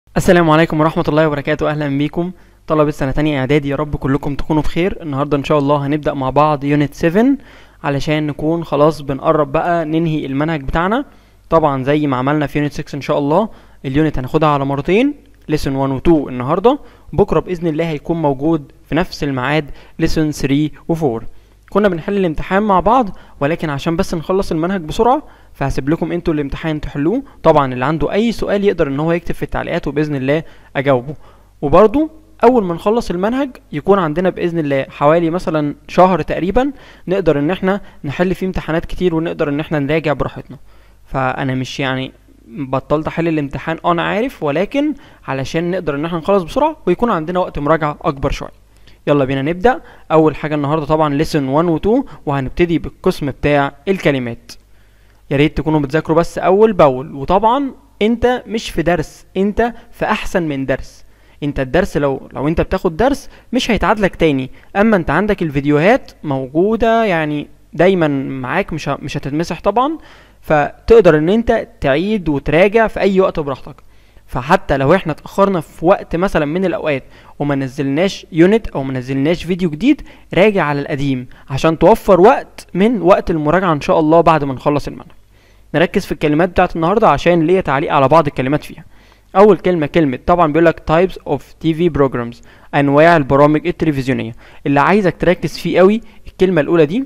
السلام عليكم ورحمة الله وبركاته أهلا بيكم طلبة سنة تانية إعدادي يا رب كلكم تكونوا بخير النهاردة إن شاء الله هنبدأ مع بعض يونت 7 علشان نكون خلاص بنقرب بقى ننهي المنهج بتاعنا طبعا زي ما عملنا في يونت 6 إن شاء الله اليونت هناخدها على مرتين ليسون 1 و 2 النهاردة بكرة بإذن الله هيكون موجود في نفس الميعاد ليسون 3 و 4 كنا بنحل الامتحان مع بعض ولكن عشان بس نخلص المنهج بسرعة فهسيب لكم انتوا الامتحان تحلوه طبعا اللي عنده اي سؤال يقدر ان هو يكتب في التعليقات وباذن الله اجاوبه وبرضو اول ما نخلص المنهج يكون عندنا باذن الله حوالي مثلا شهر تقريبا نقدر ان احنا نحل فيه امتحانات كتير ونقدر ان احنا نراجع براحتنا فانا مش يعني بطلت احل الامتحان اه انا عارف ولكن علشان نقدر ان احنا نخلص بسرعه ويكون عندنا وقت مراجعه اكبر شويه يلا بينا نبدا اول حاجه النهارده طبعا ليسن 1 و 2 وهنبتدي بالقسم بتاع الكلمات يا ريت تكونوا بتذاكروا بس اول باول وطبعا انت مش في درس انت في احسن من درس انت الدرس لو لو انت بتاخد درس مش هيتعادلك تاني اما انت عندك الفيديوهات موجوده يعني دايما معاك مش ه- مش هتتمسح طبعا فتقدر ان انت تعيد وتراجع في اي وقت براحتك فحتى لو احنا اتاخرنا في وقت مثلا من الاوقات وما نزلناش يونت او ما نزلناش فيديو جديد راجع على القديم عشان توفر وقت من وقت المراجعه ان شاء الله بعد ما نخلص المنهج نركز في الكلمات بتاعت النهارده عشان ليا تعليق على بعض الكلمات فيها اول كلمه كلمه طبعا بيقول لك types of TV programs انواع البرامج التلفزيونيه اللي عايزك تركز فيه قوي الكلمه الاولى دي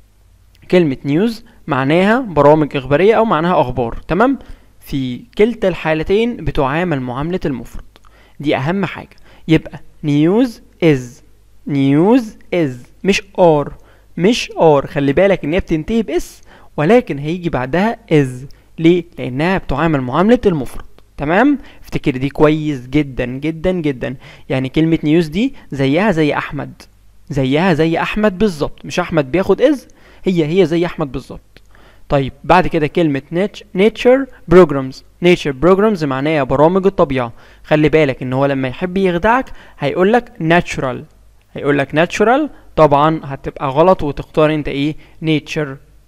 كلمه نيوز معناها برامج اخباريه او معناها اخبار تمام في كلتا الحالتين بتعامل معامله المفرد دي اهم حاجه يبقى نيوز از نيوز از مش ار مش ار خلي بالك ان هي بتنتهي باس ولكن هيجي بعدها از ليه لانها بتعامل معامله المفرد تمام افتكر دي كويس جدا جدا جدا يعني كلمه نيوز دي زيها زي احمد زيها زي احمد بالظبط مش احمد بياخد از هي هي زي احمد بالظبط طيب بعد كده كلمة nature programs nature programs معناها برامج الطبيعة خلي بالك ان هو لما يحب يخدعك هيقولك natural هيقولك natural طبعا هتبقى غلط وتختار انت ايه nature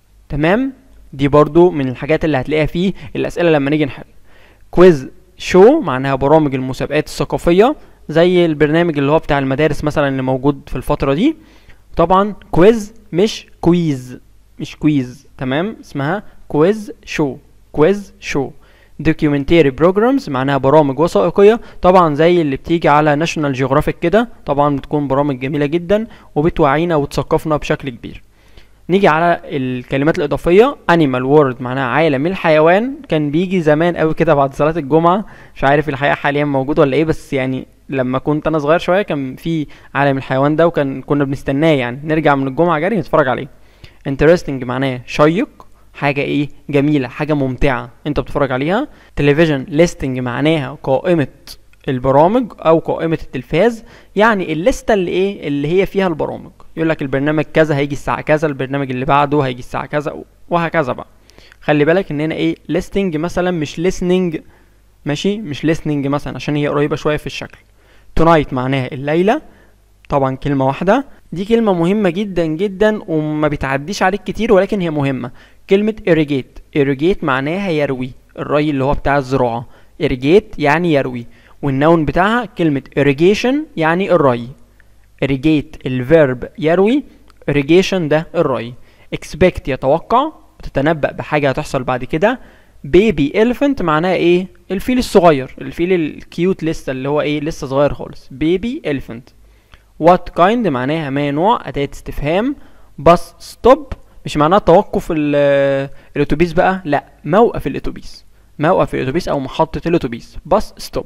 تمام دي برضو من الحاجات اللي هتلاقيها فيه الاسئلة لما نيجي نحل كويز شو معناها برامج المسابقات الثقافية زي البرنامج اللي هو بتاع المدارس مثلا اللي موجود في الفترة دي طبعا كويز مش كويز مش كويز تمام اسمها كويز شو كويز شو دوكيومنتري بروجرامز معناها برامج وثائقية طبعا زي اللي بتيجي على ناشونال جيوغرافيك كده طبعا بتكون برامج جميلة جدا وبتوعينا وتثقفنا بشكل كبير نيجي على الكلمات الإضافية animal world معناها عالم الحيوان كان بيجي زمان قوي كده بعد صلاة الجمعة مش عارف الحقيقة حاليا موجود ولا ايه بس يعني لما كنت انا صغير شوية كان في عالم الحيوان ده وكان كنا بنستناه يعني نرجع من الجمعة جري نتفرج عليه interesting معناه شيق حاجة ايه جميلة حاجة ممتعة انت بتتفرج عليها تلفزيون listing معناها قائمة البرامج او قائمة التلفاز يعني الليستة اللي ايه اللي هي فيها البرامج يقول لك البرنامج كذا هيجي الساعة كذا البرنامج اللي بعده هيجي الساعة كذا وهكذا بقى خلي بالك ان هنا ايه listing مثلا مش listening ماشي مش listening مثلا عشان هي قريبة شوية في الشكل tonight معناها الليلة طبعا كلمة واحدة دي كلمة مهمة جدا جدا وما بتعديش عليك كتير ولكن هي مهمة كلمة irrigate irrigate معناها يروي الري اللي هو بتاع الزراعة irrigate يعني يروي والنون بتاعها كلمة irrigation يعني الري irrigate الفيرب يروي irrigation ده الري expect يتوقع بتتنبأ بحاجة هتحصل بعد كده baby elephant معناها ايه الفيل الصغير الفيل الكيوت لسه اللي هو ايه لسه صغير خالص baby elephant what kind معناها ما نوع أداة استفهام بس ستوب مش معناها توقف ال- الأتوبيس بقى لا موقف الأتوبيس موقف الأتوبيس أو محطة الأتوبيس بس ستوب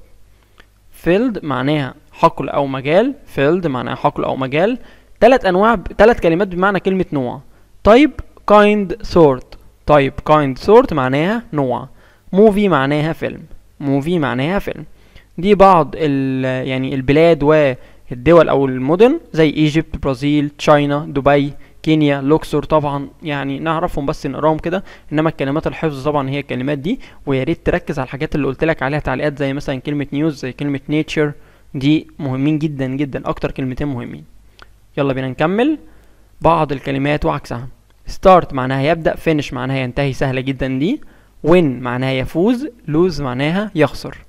فيلد معناها حقل أو مجال فيلد معناها حقل أو مجال تلات أنواع تلات كلمات بمعنى كلمة نوع طيب kind sort طيب kind sort معناها نوع موفي معناها فيلم موفي معناها فيلم دي بعض ال يعني البلاد والدول او المدن زي ايجيبت برازيل تشاينا دبي كينيا لوكسور طبعا يعني نعرفهم بس نقراهم كده انما الكلمات الحفظ طبعا هي الكلمات دي ويا ريت تركز على الحاجات اللي قلت لك عليها تعليقات زي مثلا كلمه نيوز زي كلمه نيتشر دي مهمين جدا جدا اكتر كلمتين مهمين يلا بينا نكمل بعض الكلمات وعكسها start معناها يبدأ finish معناها ينتهي سهلة جدا دي win معناها يفوز lose معناها يخسر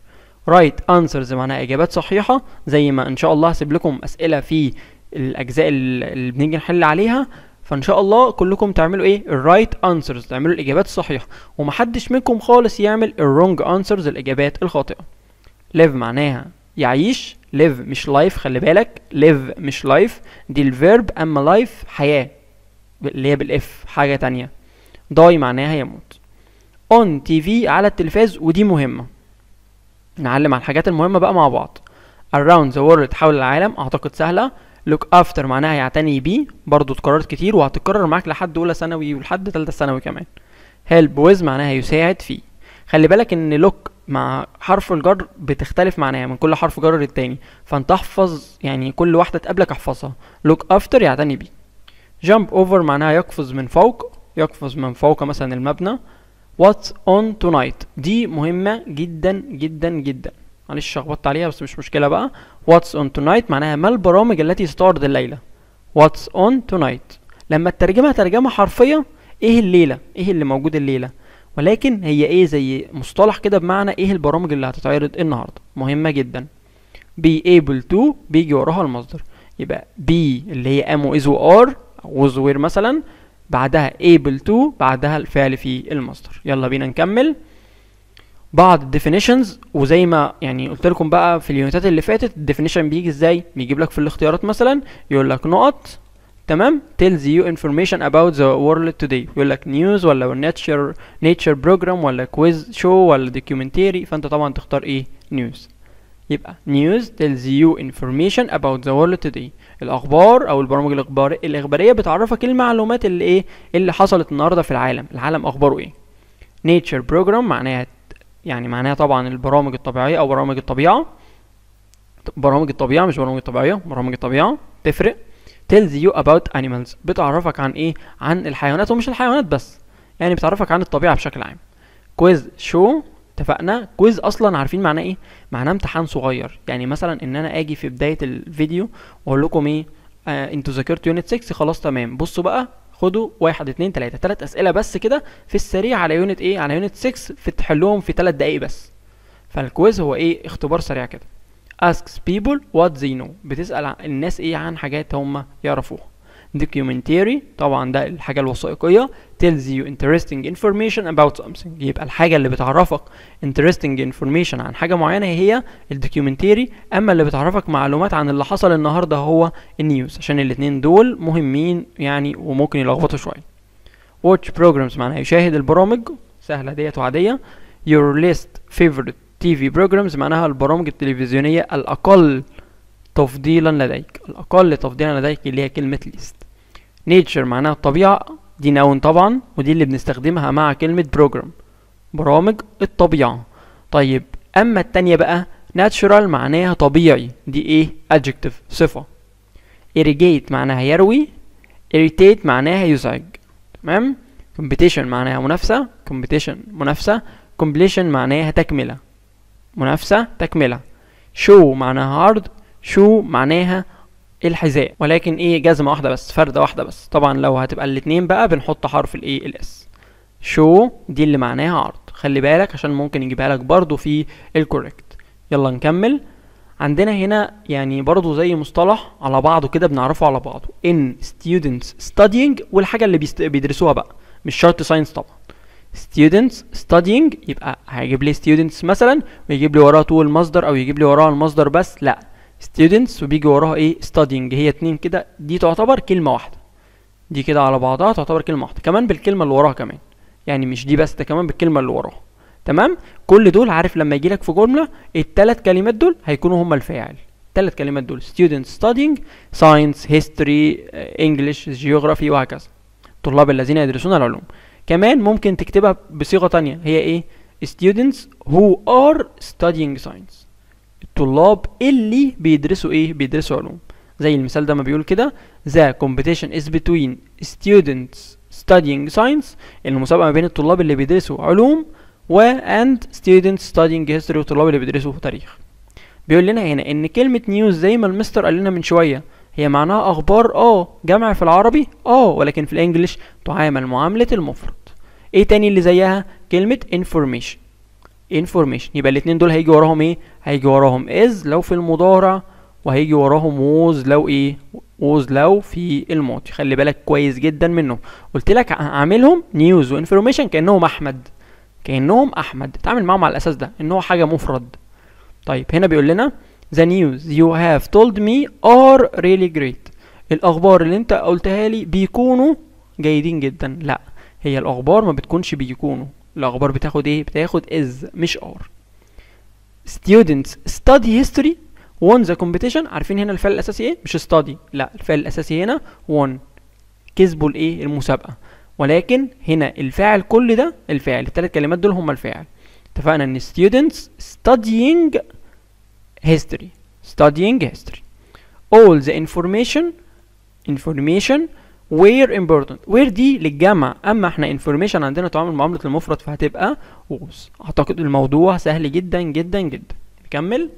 right answers معناها اجابات صحيحه زي ما ان شاء الله هسيب لكم اسئله في الاجزاء اللي بنيجي نحل عليها فان شاء الله كلكم تعملوا ايه الرايت انسرز تعملوا الاجابات الصحيحه ومحدش منكم خالص يعمل الرونج انسرز الاجابات الخاطئه live معناها يعيش live مش life خلي بالك live مش life دي الفيرب اما life حياه اللي هي بالاف حاجه تانية die معناها يموت on TV على التلفاز ودي مهمه نعلم على الحاجات المهمه بقى مع بعض around the world حول العالم اعتقد سهله look after معناها يعتني بيه برضو اتكررت كتير وهتتكرر معاك لحد اولى ثانوي ولحد تالتة ثانوي كمان help with معناها يساعد فيه خلي بالك ان look مع حرف الجر بتختلف معناها من كل حرف جر للتاني فانت احفظ يعني كل واحدة تقابلك احفظها look after يعتني بيه jump over معناها يقفز من فوق يقفز من فوق مثلا المبنى what's on tonight دي مهمة جدا جدا جدا معلش شخبطت عليها بس مش مشكلة بقى what's on tonight معناها ما البرامج التي ستعرض الليلة what's on tonight لما تترجمها ترجمة حرفية ايه الليلة ايه اللي موجود الليلة ولكن هي ايه زي مصطلح كده بمعنى ايه البرامج اللي هتتعرض النهاردة مهمة جدا be able to بيجي وراها المصدر يبقى be اللي هي am و is و are او was were مثلا بعدها able to بعدها الفعل في المصدر يلا بينا نكمل بعض definitions وزي ما يعني قلت لكم بقى في اليونتات اللي فاتت الديفينيشن بيجي ازاي بيجيب لك في الاختيارات مثلا يقول لك نقط تمام tells you information about the world today يقول لك news ولا nature nature program ولا quiz show ولا documentary فانت طبعا تختار ايه news يبقى news tells you information about the world today الاخبار او البرامج الاخبار الاخباريه بتعرفك المعلومات اللي ايه اللي حصلت النهارده في العالم العالم اخباره ايه nature program معناها يعني معناها طبعا البرامج الطبيعيه او برامج الطبيعه برامج الطبيعه مش برامج الطبيعيه برامج الطبيعه تفرق tells you about animals بتعرفك عن ايه عن الحيوانات ومش الحيوانات بس يعني بتعرفك عن الطبيعه بشكل عام كويز شو اتفقنا كويز اصلا عارفين معناه ايه معناه امتحان صغير يعني مثلا ان انا اجي في بدايه الفيديو واقول لكم ايه آه انتوا ذاكرتوا يونت 6 خلاص تمام بصوا بقى خدوا واحد اتنين تلاتة تلات اسئله بس كده في السريع على يونت ايه على يونت 6 في تحلهم في تلات دقايق بس فالكويز هو ايه اختبار سريع كده asks people what they know بتسأل الناس ايه عن حاجات هم يعرفوها documentary طبعا ده الحاجة الوثائقية tells you interesting information about something يبقى الحاجة اللي بتعرفك interesting information عن حاجة معينة هي الدوكيومنتري اما اللي بتعرفك معلومات عن اللي حصل النهاردة هو النيوز عشان الاتنين دول مهمين يعني وممكن يلخبطوا شوية watch programs معناها يشاهد البرامج سهلة ديت وعادية your list favorite تي في بروجرامز معناها البرامج التلفزيونية الأقل تفضيلا لديك الأقل تفضيلا لديك اللي هي كلمة ليست نيتشر معناها الطبيعة دي نون طبعا ودي اللي بنستخدمها مع كلمة بروجرام برامج الطبيعة طيب أما التانية بقى ناتشورال معناها طبيعي دي ايه adjective صفة irrigate معناها يروي irritate معناها يزعج تمام competition معناها منافسة competition منافسة completion معناها تكملة منافسة تكملة شو معناها هارد شو معناها الحذاء ولكن ايه جزمة واحدة بس فردة واحدة بس طبعا لو هتبقى الاتنين بقى بنحط حرف الايه الاس شو دي اللي معناها عرض خلي بالك عشان ممكن يجيبها لك برضو في الكوريكت يلا نكمل عندنا هنا يعني برضو زي مصطلح على بعضه كده بنعرفه على بعضه in students studying والحاجة اللي بيست... بيدرسوها بقى مش شرط ساينس طبعا students studying يبقى هيجيب لي students مثلا ويجيب لي وراها طول المصدر او يجيب لي وراها المصدر بس لا students وبيجي وراها ايه studying هي اتنين كده دي تعتبر كلمة واحدة دي كده على بعضها تعتبر كلمة واحدة كمان بالكلمة اللي وراها كمان يعني مش دي بس ده كمان بالكلمة اللي وراها تمام كل دول عارف لما يجي لك في جملة التلات كلمات دول هيكونوا هما الفاعل التلات كلمات دول students studying science history english geography وهكذا الطلاب الذين يدرسون العلوم كمان ممكن تكتبها بصيغة تانية هي ايه students who are studying science الطلاب اللي بيدرسوا ايه بيدرسوا علوم زي المثال ده ما بيقول كده the competition is between students studying science المسابقة ما بين الطلاب اللي بيدرسوا علوم و and students studying history والطلاب اللي بيدرسوا تاريخ بيقول لنا هنا ان كلمة نيوز زي ما المستر قال لنا من شوية هي معناها اخبار اه جمع في العربي اه ولكن في الانجليش تعامل معاملة المفرد ايه تاني اللي زيها كلمة information information يبقى الاتنين دول هيجي وراهم ايه هيجي وراهم is لو في المضارع وهيجي وراهم was لو ايه was لو في الماضي خلي بالك كويس جدا منهم قلت لك اعملهم news وانفورميشن كانهم احمد كانهم احمد اتعامل معاهم على الاساس ده ان هو حاجه مفرد طيب هنا بيقول لنا the news you have told me are really great الاخبار اللي انت قلتها لي بيكونوا جيدين جدا لا هي الاخبار ما بتكونش بيكونوا الاخبار بتاخد ايه بتاخد is مش are students study history won the competition عارفين هنا الفعل الاساسي ايه مش study لا الفعل الاساسي هنا won كسبوا الايه المسابقه ولكن هنا الفاعل كل ده الفاعل الثلاث كلمات دول هم الفاعل اتفقنا ان students studying history studying history all the information information were important where دي للجمع اما احنا information عندنا تعامل معاملة المفرد فهتبقى was اعتقد الموضوع سهل جدا جدا جدا نكمل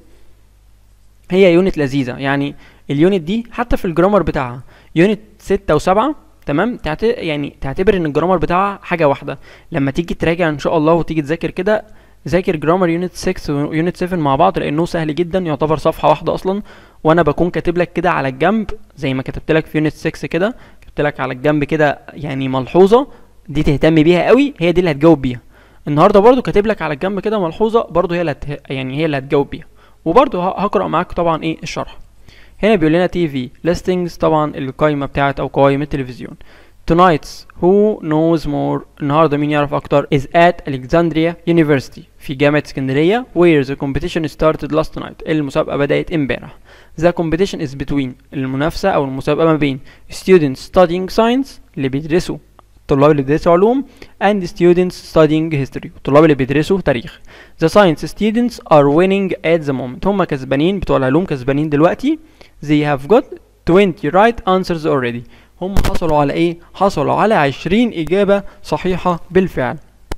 هي يونت لذيذة يعني اليونت دي حتى في الجرامر بتاعها يونت ستة وسبعة تمام تعت... يعني تعتبر ان الجرامر بتاعها حاجة واحدة لما تيجي تراجع ان شاء الله وتيجي تذاكر كده ذاكر جرامر يونت 6 ويونت 7 مع بعض لانه سهل جدا يعتبر صفحة واحدة اصلا وانا بكون كاتب لك كده على الجنب زي ما كتبت لك في يونت 6 كده كتبت لك على الجنب كده يعني ملحوظة دي تهتم بيها قوي هي دي اللي هتجاوب بيها النهارده برضو كاتب لك على الجنب كده ملحوظة برضو هي اللي هت... يعني هي اللي هتجاوب بيها وبرضو هقرأ معاك طبعا ايه الشرح هنا بيقول لنا تي في listings طبعا القائمة بتاعت او قوائم التلفزيون Tonight's Who Knows More النهارده مين يعرف أكتر is at Alexandria University في جامعة اسكندرية where the competition started last night المسابقة بدأت امبارح The competition is between المنافسة أو المسابقة ما بين students studying science اللي بيدرسوا الطلاب اللي بيدرسوا علوم and students studying history الطلاب اللي بيدرسوا تاريخ The science students are winning at the moment هم كسبانين بتوع العلوم كسبانين دلوقتي They have got 20 right answers already هم حصلوا على ايه حصلوا على 20 اجابه صحيحه بالفعل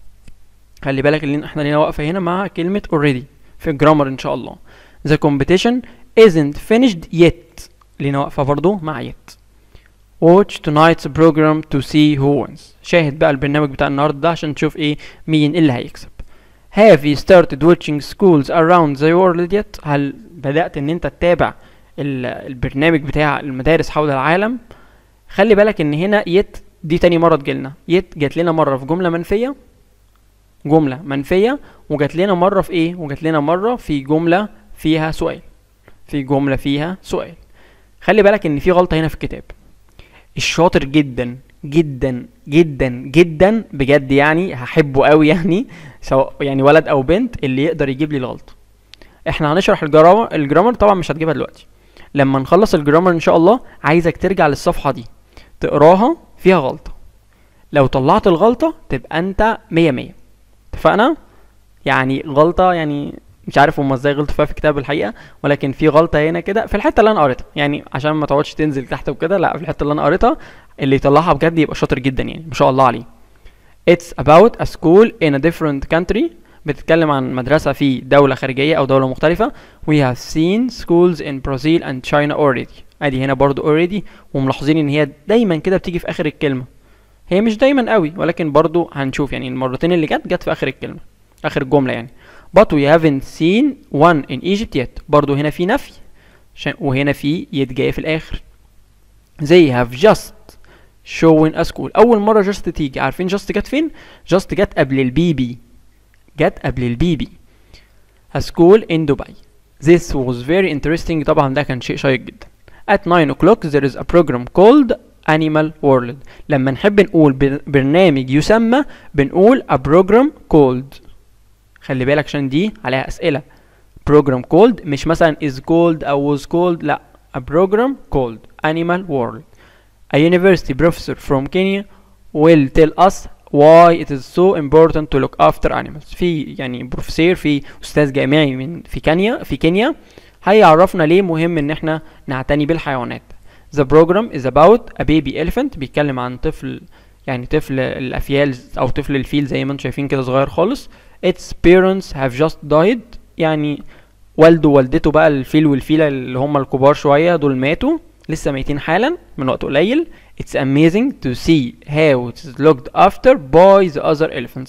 خلي بالك ان احنا لينا واقفه هنا مع كلمه already في الجرامر ان شاء الله the competition isn't finished yet لينا واقفه برضو مع yet watch tonight's program to see who wins شاهد بقى البرنامج بتاع النهارده ده عشان تشوف ايه مين اللي هيكسب have you started watching schools around the world yet هل بدأت ان انت تتابع البرنامج بتاع المدارس حول العالم خلي بالك ان هنا يت دي تاني مرة تجيلنا يت جات لنا مرة في جملة منفية جملة منفية وجات لنا مرة في ايه وجات لنا مرة في جملة فيها سؤال في جملة فيها سؤال خلي بالك ان في غلطة هنا في الكتاب الشاطر جدا جدا جدا جدا بجد يعني هحبه قوي يعني سواء يعني ولد او بنت اللي يقدر يجيب لي الغلطة احنا هنشرح الجرامر الجرامر طبعا مش هتجيبها دلوقتي لما نخلص الجرامر ان شاء الله عايزك ترجع للصفحة دي تقراها فيها غلطة لو طلعت الغلطة تبقى انت مية مية اتفقنا يعني غلطة يعني مش عارف هما ازاي غلطوا فيها في الكتاب الحقيقة ولكن في غلطة هنا كده في الحتة اللي انا قريتها يعني عشان ما تقعدش تنزل تحت وكده لا في الحتة اللي انا قريتها اللي يطلعها بجد يبقى شاطر جدا يعني ما شاء الله عليه It's about a school in a different country بتتكلم عن مدرسة في دولة خارجية أو دولة مختلفة We have seen schools in Brazil and China already ادي هنا برضو already وملاحظين ان هي دايما كده بتيجي في اخر الكلمة هي مش دايما قوي ولكن برضو هنشوف يعني المرتين اللي جت جت في اخر الكلمة اخر الجملة يعني but we haven't seen one in Egypt yet برضو هنا في نفي وهنا في يد جاية في الاخر they have just shown a school اول مرة just تيجي عارفين just جت فين just جت قبل البي بي جت قبل البي بي a school in Dubai this was very interesting طبعا ده كان شيء شيق جدا at 9 o'clock there is a program called Animal World لما نحب نقول برنامج يسمى بنقول a program called خلي بالك عشان دي عليها أسئلة program called مش مثلا is called أو was called لا a program called Animal World a university professor from Kenya will tell us why it is so important to look after animals في يعني بروفيسور في أستاذ جامعي من في كينيا في كينيا هيعرفنا ليه مهم ان احنا نعتني بالحيوانات The program is about a baby elephant بيتكلم عن طفل يعني طفل الافيال او طفل الفيل زي ما انتم شايفين كده صغير خالص its parents have just died يعني والده ووالدته بقى الفيل والفيلة اللي هم الكبار شوية دول ماتوا لسه ميتين حالا من وقت قليل It's amazing to see how it is looked after by the other elephants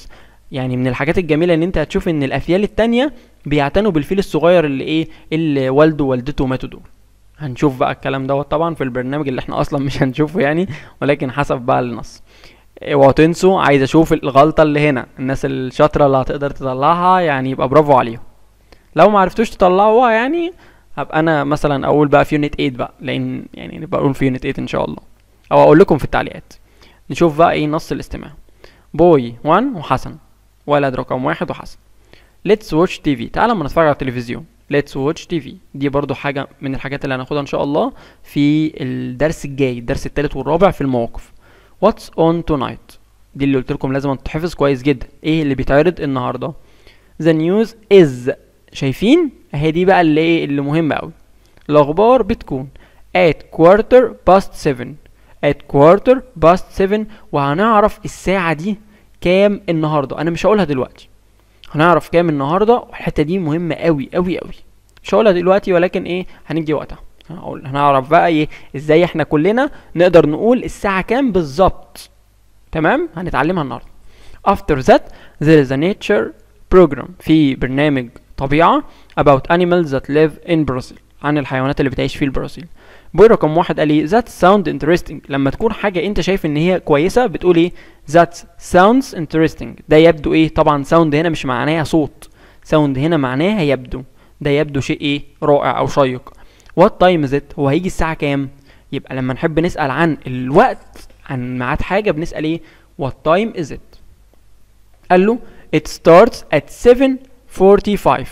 يعني من الحاجات الجميله ان انت هتشوف ان الافيال التانية بيعتنوا بالفيل الصغير اللي ايه اللي والده ووالدته ماتوا دول هنشوف بقى الكلام دوت طبعا في البرنامج اللي احنا اصلا مش هنشوفه يعني ولكن حسب بقى النص اوعوا تنسوا عايز اشوف الغلطه اللي هنا الناس الشاطره اللي هتقدر تطلعها يعني يبقى برافو عليهم لو ما عرفتوش تطلعوها يعني هبقى انا مثلا اقول بقى في يونت 8 بقى لان يعني نبقى اقول في يونت 8 ان شاء الله او اقول لكم في التعليقات نشوف بقى ايه نص الاستماع بوي 1 وحسن ولد رقم واحد وحسن ليتس واتش تي في تعالى اما نتفرج على التلفزيون ليتس واتش تي في دي برضو حاجه من الحاجات اللي هناخدها ان شاء الله في الدرس الجاي الدرس الثالث والرابع في المواقف واتس اون تونايت دي اللي قلت لكم لازم تحفظ كويس جدا ايه اللي بيتعرض النهارده ذا نيوز از شايفين اهي دي بقى اللي ايه اللي مهمه قوي الاخبار بتكون at quarter past 7 at quarter past 7 وهنعرف الساعه دي كام النهارده انا مش هقولها دلوقتي هنعرف كام النهارده والحته دي مهمه قوي قوي قوي مش هقولها دلوقتي ولكن ايه هنيجي وقتها هقول هنعرف بقى ايه ازاي احنا كلنا نقدر نقول الساعه كام بالظبط تمام هنتعلمها النهارده after that there is a nature program في برنامج طبيعه about animals that live in Brazil عن الحيوانات اللي بتعيش في البرازيل بوي رقم واحد قال لي that sound interesting لما تكون حاجة انت شايف ان هي كويسة بتقول ايه that sounds interesting ده يبدو ايه طبعا sound هنا مش معناها صوت sound هنا معناها يبدو ده يبدو شيء ايه رائع او شيق what time is it هو هيجي الساعة كام يبقى لما نحب نسأل عن الوقت عن ميعاد حاجة بنسأل ايه what time is it قال له it starts at 7:45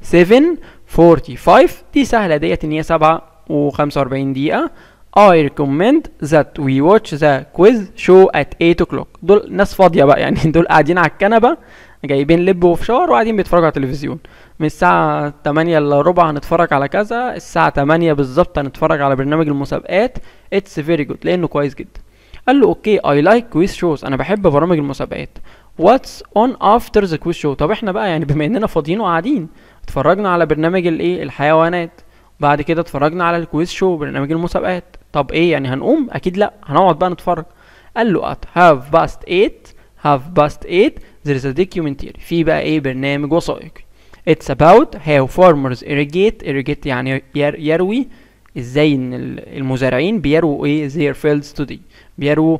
7:45 دي سهلة ديت ان هي 7 و45 دقيقة I recommend that we watch the quiz show at 8 o'clock دول ناس فاضية بقى يعني دول قاعدين على الكنبة جايبين لب وفشار وقاعدين بيتفرجوا على التلفزيون من الساعة 8 الا ربع هنتفرج على كذا الساعة 8 بالظبط هنتفرج على برنامج المسابقات it's very good لأنه كويس جدا قال له اوكي I like quiz shows انا بحب برامج المسابقات what's on after the quiz show طب احنا بقى يعني بما اننا فاضيين وقاعدين اتفرجنا على برنامج الايه الحيوانات بعد كده اتفرجنا على الكويز شو برنامج المسابقات طب ايه يعني هنقوم اكيد لا هنقعد بقى نتفرج قال له at half past 8 half past 8 there is a documentary في بقى ايه برنامج وثائقي it's about how farmers irrigate irrigate يعني ير يروي ازاي ان المزارعين بيرووا ايه their fields today بيرووا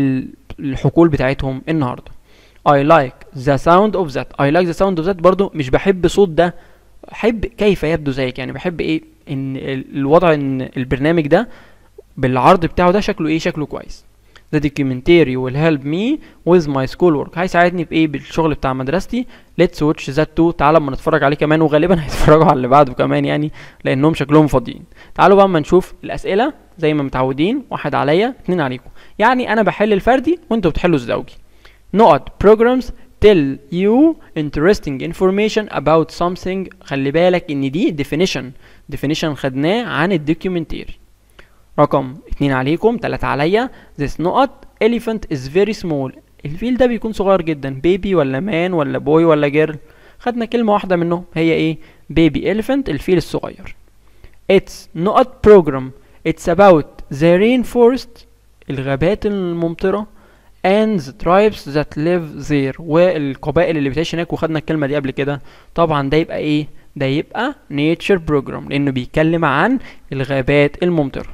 الحقول بتاعتهم النهارده I like the sound of that I like the sound of that برضو مش بحب صوت ده احب كيف يبدو ذلك يعني بحب ايه ان الوضع ان البرنامج ده بالعرض بتاعه ده شكله ايه شكله كويس The documentary will help me with my schoolwork هيساعدني بايه بالشغل بتاع مدرستي Let's watch that too تعالوا اما نتفرج عليه كمان وغالبا هيتفرجوا على اللي بعده كمان يعني لانهم شكلهم فاضيين تعالوا بقى اما نشوف الاسئله زي ما متعودين واحد عليا اتنين عليكم يعني انا بحل الفردي وانتوا بتحلوا الزوجي نقط programs tell you interesting information about something خلي بالك ان دي definition definition خدناه عن الدوكيومنتيري رقم اتنين عليكم تلاتة عليا this نقط elephant is very small الفيل ده بيكون صغير جدا بيبي ولا مان ولا بوي ولا جيرل خدنا كلمة واحدة منهم هي ايه بيبي elephant الفيل الصغير it's نقط program it's about the rainforest الغابات الممطرة and the tribes that live there والقبائل اللي بتعيش هناك وخدنا الكلمة دي قبل كده طبعا ده يبقى ايه ده يبقى nature program لانه بيتكلم عن الغابات الممطرة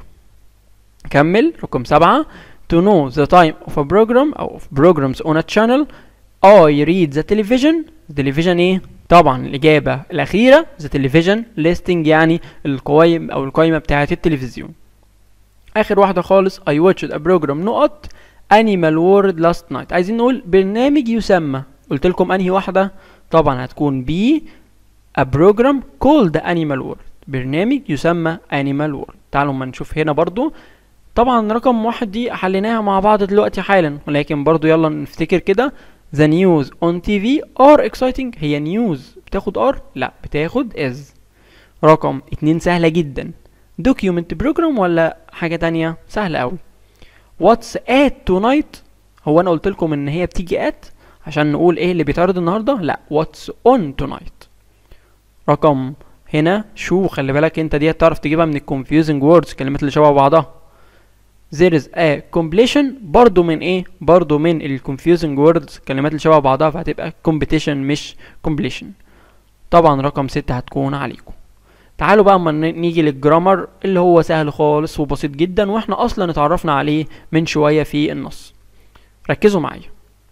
كمل رقم سبعة to know the time of a program او of programs on a channel I read the television television ايه طبعا الإجابة الأخيرة the television listing يعني القوائم أو القائمة بتاعة التلفزيون آخر واحدة خالص I watched a program نقط Animal World Last Night عايزين نقول برنامج يسمى قلت لكم أنهي واحدة طبعا هتكون بي a program called Animal World برنامج يسمى Animal World تعالوا ما نشوف هنا برضو طبعا رقم واحد دي حليناها مع بعض دلوقتي حالا ولكن برضو يلا نفتكر كده The news on TV are exciting هي نيوز بتاخد ار لا بتاخد از رقم اتنين سهلة جدا document program ولا حاجة تانية سهلة اوي what's at tonight هو انا قلت لكم ان هي بتيجي at عشان نقول ايه اللي بيتعرض النهارده لا what's on tonight رقم هنا شو خلي بالك انت دي تعرف تجيبها من الكونفيوزنج ووردز الكلمات اللي شبه بعضها there is a completion برضو من ايه برضو من ال confusing words الكلمات اللي شبه بعضها فهتبقى competition مش completion طبعا رقم ستة هتكون عليكم تعالوا بقى اما ن- نيجي للجرامر اللي هو سهل خالص وبسيط جدا واحنا اصلا اتعرفنا عليه من شوية في النص ركزوا معايا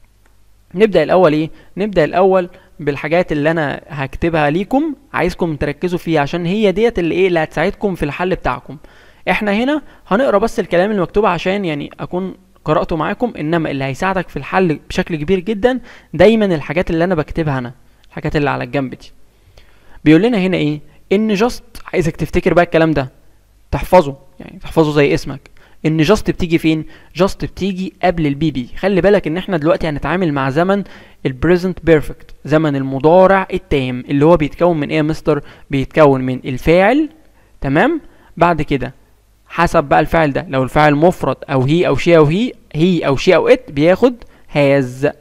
نبدأ الأول إيه؟ نبدأ الأول بالحاجات اللي أنا هكتبها ليكم عايزكم تركزوا فيها عشان هي ديت اللي إيه اللي هتساعدكم في الحل بتاعكم. إحنا هنا هنقرا بس الكلام اللي مكتوب عشان يعني أكون قرأته معاكم إنما اللي هيساعدك في الحل بشكل كبير جدا دايما الحاجات اللي أنا بكتبها أنا الحاجات اللي على الجنب دي. بيقول لنا هنا إيه؟ إن جاست عايزك تفتكر بقى الكلام ده تحفظه يعني تحفظه زي اسمك ان جاست بتيجي فين جاست بتيجي قبل البي بي خلي بالك ان احنا دلوقتي هنتعامل مع زمن البريزنت بيرفكت زمن المضارع التام اللي هو بيتكون من ايه يا مستر بيتكون من الفاعل تمام بعد كده حسب بقى الفاعل ده لو الفاعل مفرد او هي او شي او هي هي او شي او ات بياخد هاز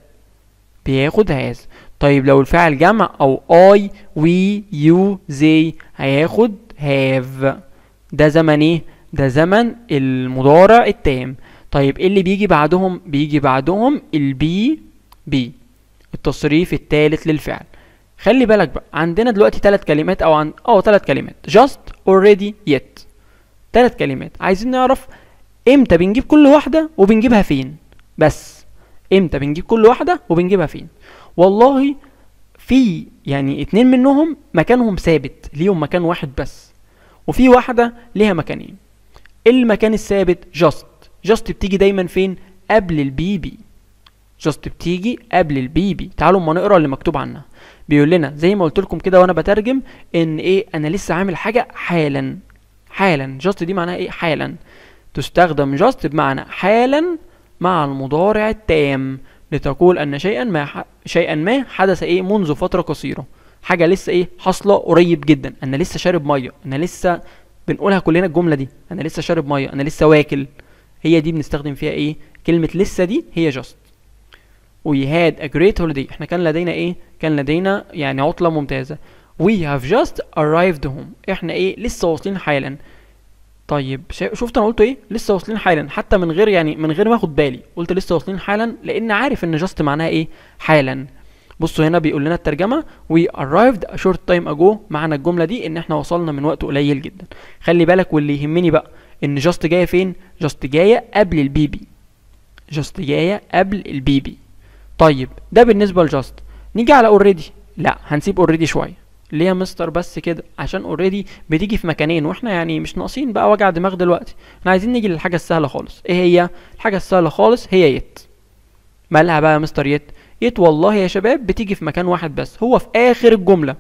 بياخد هاز طيب لو الفاعل جمع او اي وي يو زي هياخد هاف ده زمن ايه ده زمن المضارع التام طيب ايه اللي بيجي بعدهم بيجي بعدهم البي بي التصريف الثالث للفعل خلي بالك بقى عندنا دلوقتي ثلاث كلمات او عن اه ثلاث كلمات just already yet ثلاث كلمات عايزين نعرف امتى بنجيب كل واحدة وبنجيبها فين بس امتى بنجيب كل واحدة وبنجيبها فين والله في يعني اتنين منهم مكانهم ثابت ليهم مكان واحد بس وفي واحدة ليها مكانين المكان الثابت just just بتيجي دايما فين قبل البي بي just بتيجي قبل البي بي تعالوا اما نقرا اللي مكتوب عنها بيقول لنا زي ما قلت لكم كده وانا بترجم ان ايه انا لسه عامل حاجه حالا حالا just دي معناها ايه حالا تستخدم just بمعنى حالا مع المضارع التام لتقول ان شيئا ما ح... شيئا ما حدث ايه منذ فتره قصيره حاجه لسه ايه حاصله قريب جدا انا لسه شارب ميه انا لسه بنقولها كلنا الجمله دي انا لسه شارب ميه انا لسه واكل هي دي بنستخدم فيها ايه كلمه لسه دي هي just we had a great holiday احنا كان لدينا ايه كان لدينا يعني عطله ممتازه we have just arrived home احنا ايه لسه واصلين حالا طيب شا- شفت انا قلت ايه لسه واصلين حالا حتى من غير يعني من غير ما اخد بالي قلت لسه واصلين حالا لان عارف ان just معناها ايه حالا بصوا هنا بيقول لنا الترجمه we arrived a short time ago معنى الجمله دي ان احنا وصلنا من وقت قليل جدا خلي بالك واللي يهمني بقى ان just جايه فين just جايه قبل البي بي just جايه قبل البي بي طيب ده بالنسبه لجاست نيجي على اوريدي لا هنسيب اوريدي شويه ليه يا مستر بس كده عشان اوريدي بتيجي في مكانين واحنا يعني مش ناقصين بقى وجع دماغ دلوقتي احنا عايزين نيجي للحاجه السهله خالص ايه هي الحاجه السهله خالص هي يت مالها بقى يا مستر يت يت والله يا شباب بتيجي في مكان واحد بس هو في اخر الجمله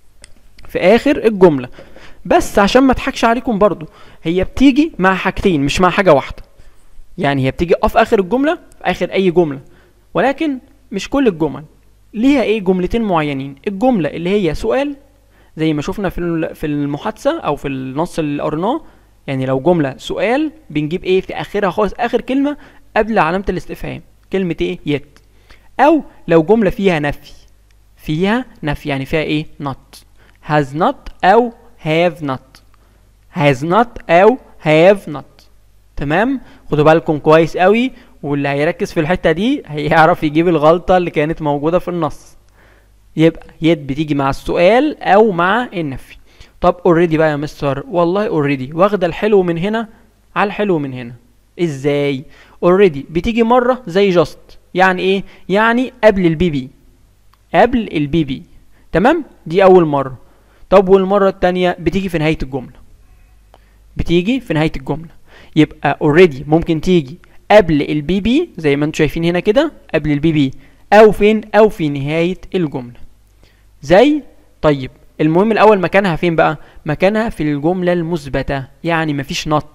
في اخر الجمله بس عشان ما اضحكش عليكم برضو هي بتيجي مع حاجتين مش مع حاجه واحده يعني هي بتيجي اه في اخر الجمله في اخر اي جمله ولكن مش كل الجمل ليها ايه جملتين معينين الجمله اللي هي سؤال زي ما شفنا في ال- في المحادثه او في النص اللي قرناه يعني لو جمله سؤال بنجيب ايه في اخرها خالص اخر كلمه قبل علامه الاستفهام كلمه ايه يت او لو جمله فيها نفي فيها نفي يعني فيها ايه not has not او have not has not او have not تمام خدوا بالكم كويس قوي واللي هيركز في الحته دي هيعرف يجيب الغلطه اللي كانت موجوده في النص يبقى يد بتيجي مع السؤال او مع النفي طب اوريدي بقى يا مستر والله اوريدي واخده الحلو من هنا على الحلو من هنا ازاي اوريدي بتيجي مره زي جاست يعني ايه يعني قبل البي بي قبل البي بي تمام دي اول مره طب والمره التانية بتيجي في نهايه الجمله بتيجي في نهايه الجمله يبقى اوريدي ممكن تيجي قبل البي بي زي ما انتم شايفين هنا كده قبل البي بي او فين او في نهايه الجمله زي طيب المهم الاول مكانها فين بقى مكانها في الجمله المثبته يعني مفيش not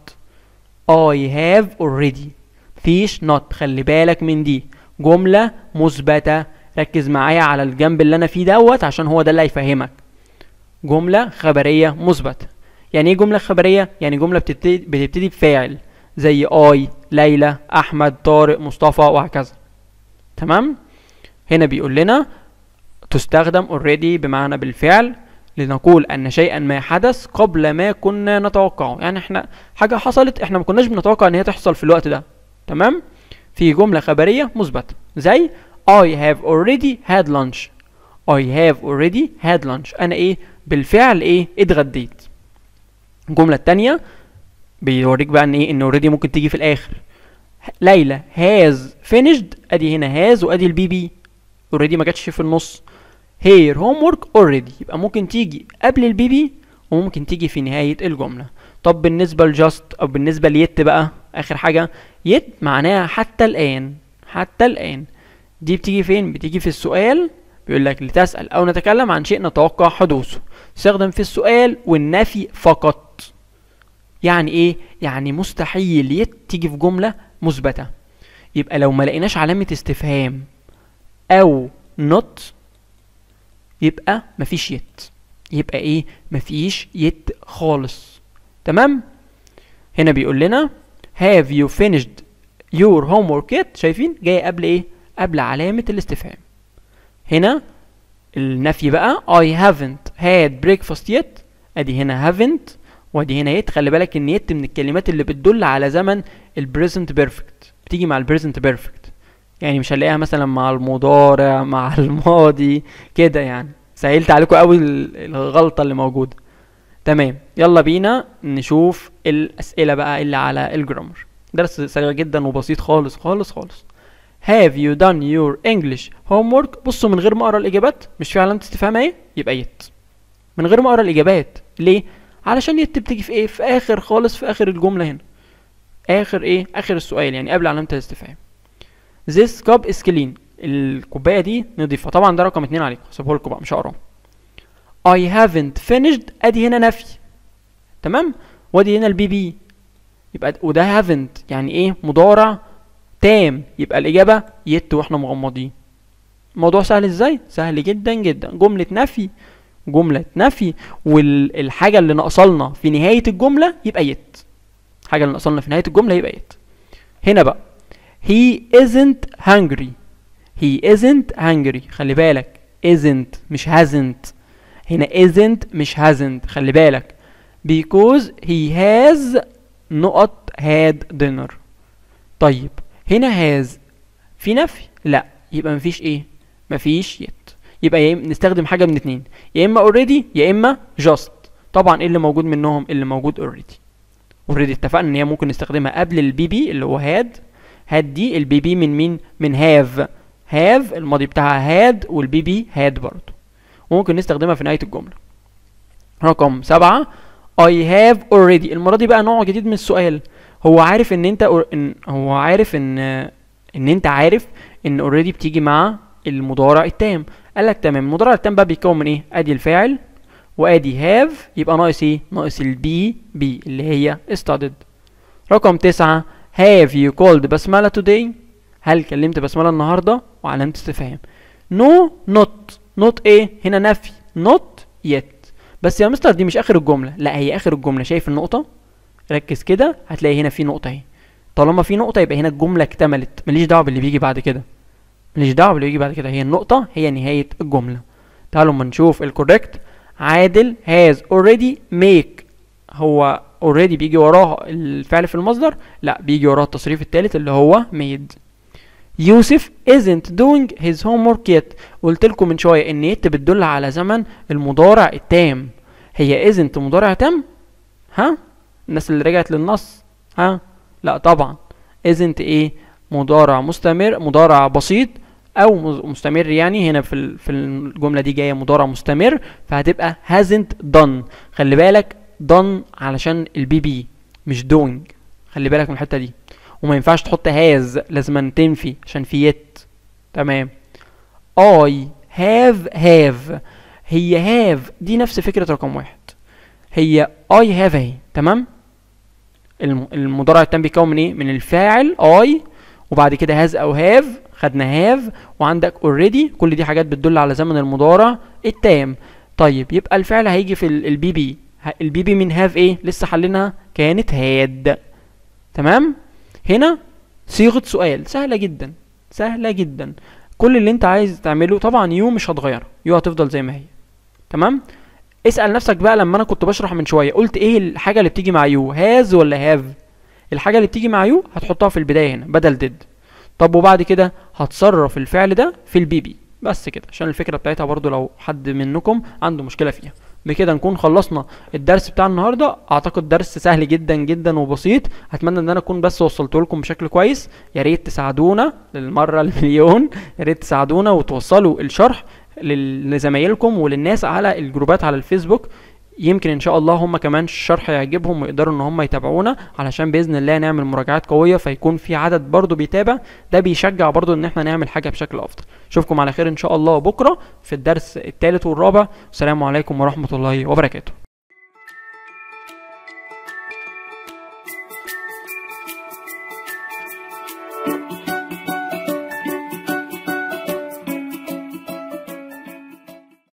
I have already فيش not خلي بالك من دي جمله مثبته ركز معايا على الجنب اللي انا فيه دوت عشان هو ده اللي هيفهمك جمله خبريه مثبته يعني ايه جمله خبريه يعني جمله بتبتدي بتبتدي بفاعل زي اي ليلى احمد طارق مصطفى وهكذا تمام هنا بيقول لنا تستخدم already بمعنى بالفعل لنقول ان شيئا ما حدث قبل ما كنا نتوقعه يعني احنا حاجه حصلت احنا ما كناش بنتوقع ان هي تحصل في الوقت ده تمام في جمله خبريه مثبته زي I have already had lunch I have already had lunch انا ايه بالفعل ايه اتغديت الجمله التانية بيوريك بقى ان ايه ان already ممكن تيجي في الاخر ليلى has finished ادي هنا has وادي البي بي already ما جاتش في النص her homework already يبقى ممكن تيجي قبل البي بي وممكن تيجي في نهاية الجملة طب بالنسبة لجاست أو بالنسبة ليت بقى آخر حاجة يت معناها حتى الآن حتى الآن دي بتيجي فين؟ بتيجي في السؤال بيقول لك لتسأل أو نتكلم عن شيء نتوقع حدوثه تستخدم في السؤال والنفي فقط يعني ايه؟ يعني مستحيل يت تيجي في جملة مثبتة يبقى لو ما لقيناش علامة استفهام أو not يبقى مفيش يت يبقى ايه مفيش يت خالص تمام هنا بيقول لنا have you finished your homework yet شايفين جاي قبل ايه قبل علامة الاستفهام هنا النفي بقى I haven't had breakfast yet ادي هنا haven't وادي هنا يت خلي بالك ان يت من الكلمات اللي بتدل على زمن البريزنت بيرفكت بتيجي مع البريزنت بيرفكت يعني مش هنلاقيها مثلا مع المضارع مع الماضي كده يعني سهلت عليكم قوي الغلطة اللي موجودة تمام يلا بينا نشوف الأسئلة بقى اللي على الجرامر درس سريع جدا وبسيط خالص خالص خالص Have you done your English homework بصوا من غير ما اقرا الإجابات مش في علامة استفهام اهي يبقى يت من غير ما اقرا الإجابات ليه؟ علشان يت بتيجي في ايه؟ في آخر خالص في آخر الجملة هنا آخر ايه؟ آخر السؤال يعني قبل علامة الاستفهام This cup is clean الكوبايه دي نضيفها طبعا ده رقم اتنين عليكم هسيبه لكم بقى مش هقراه I haven't finished ادي هنا نفي تمام وادي هنا البي بي يبقى وده haven't يعني ايه مضارع تام يبقى الاجابه يت واحنا مغمضين الموضوع سهل ازاي سهل جدا جدا جمله نفي جمله نفي والحاجه اللي ناقصالنا في نهايه الجمله يبقى يت الحاجه اللي ناقصالنا في نهايه الجمله يبقى يت هنا بقى he isn't hungry he isn't hungry خلي بالك isn't مش hasn't هنا isn't مش hasn't خلي بالك because he has نقط had dinner طيب هنا has في نفي لا يبقى مفيش ايه مفيش yet يبقى يا نستخدم حاجه من اتنين يا اما already يا اما just طبعا ايه اللي موجود منهم اللي موجود already already اتفقنا ان هي ممكن نستخدمها قبل البي بي اللي هو had had دي البي بي من مين من have have الماضي بتاعها had والبي بي had برضه وممكن نستخدمها في نهاية الجملة رقم سبعة I have already المرة دي بقى نوع جديد من السؤال هو عارف ان انت إن هو عارف ان ان انت عارف ان already بتيجي مع المضارع التام قال لك تمام المضارع التام بقى بيتكون من ايه ادي الفاعل وادي have يبقى ناقص ايه ناقص البي بي اللي هي studied رقم تسعة have you called بسملة today هل كلمت بسملة النهاردة وعلامة استفهام no not not ايه هنا نفي not yet بس يا مستر دي مش اخر الجملة لا هي اخر الجملة شايف النقطة ركز كده هتلاقي هنا في نقطة اهي طالما في نقطة يبقى هنا الجملة اكتملت ماليش دعوة باللي بيجي بعد كده ماليش دعوة باللي بيجي بعد كده هي النقطة هي نهاية الجملة تعالوا اما نشوف الكوريكت عادل has already make هو already بيجي وراه الفعل في المصدر لا بيجي وراه التصريف الثالث اللي هو made يوسف isn't doing his homework yet قلت لكم من شويه ان يت بتدل على زمن المضارع التام هي isn't مضارع تام ها الناس اللي رجعت للنص ها لا طبعا isn't ايه مضارع مستمر مضارع بسيط او مستمر يعني هنا في في الجمله دي جايه مضارع مستمر فهتبقى hasn't done خلي بالك done علشان البي بي مش doing خلي بالك من الحته دي وما ينفعش تحط هاز لازم تنفي عشان في يت تمام I have have هي have دي نفس فكرة رقم واحد هي I have اهي تمام المضارع التام بيتكون من ايه من الفاعل I وبعد كده has او have خدنا have وعندك already كل دي حاجات بتدل على زمن المضارع التام طيب يبقى الفعل هيجي في البي بي البي بي من have ايه لسه حلينها كانت had تمام هنا صيغه سؤال سهله جدا سهله جدا كل اللي انت عايز تعمله طبعا يو مش هتغيره يو هتفضل زي ما هي تمام اسال نفسك بقى لما انا كنت بشرح من شويه قلت ايه الحاجه اللي بتيجي مع يو هاز ولا هاف الحاجه اللي بتيجي مع يو هتحطها في البدايه هنا بدل ديد طب وبعد كده هتصرف الفعل ده في البي بي بس كده عشان الفكره بتاعتها برضو لو حد منكم عنده مشكله فيها بكده نكون خلصنا الدرس بتاع النهارده اعتقد درس سهل جدا جدا وبسيط اتمنى ان انا اكون بس وصلته لكم بشكل كويس يا ريت تساعدونا للمره المليون يا ريت تساعدونا وتوصلوا الشرح لل- لزمايلكم وللناس على الجروبات على الفيسبوك يمكن ان شاء الله هم كمان الشرح يعجبهم ويقدروا ان هم يتابعونا علشان باذن الله نعمل مراجعات قويه فيكون في عدد برضو بيتابع ده بيشجع برضو ان احنا نعمل حاجه بشكل افضل اشوفكم على خير ان شاء الله بكره في الدرس الثالث والرابع السلام عليكم ورحمه الله وبركاته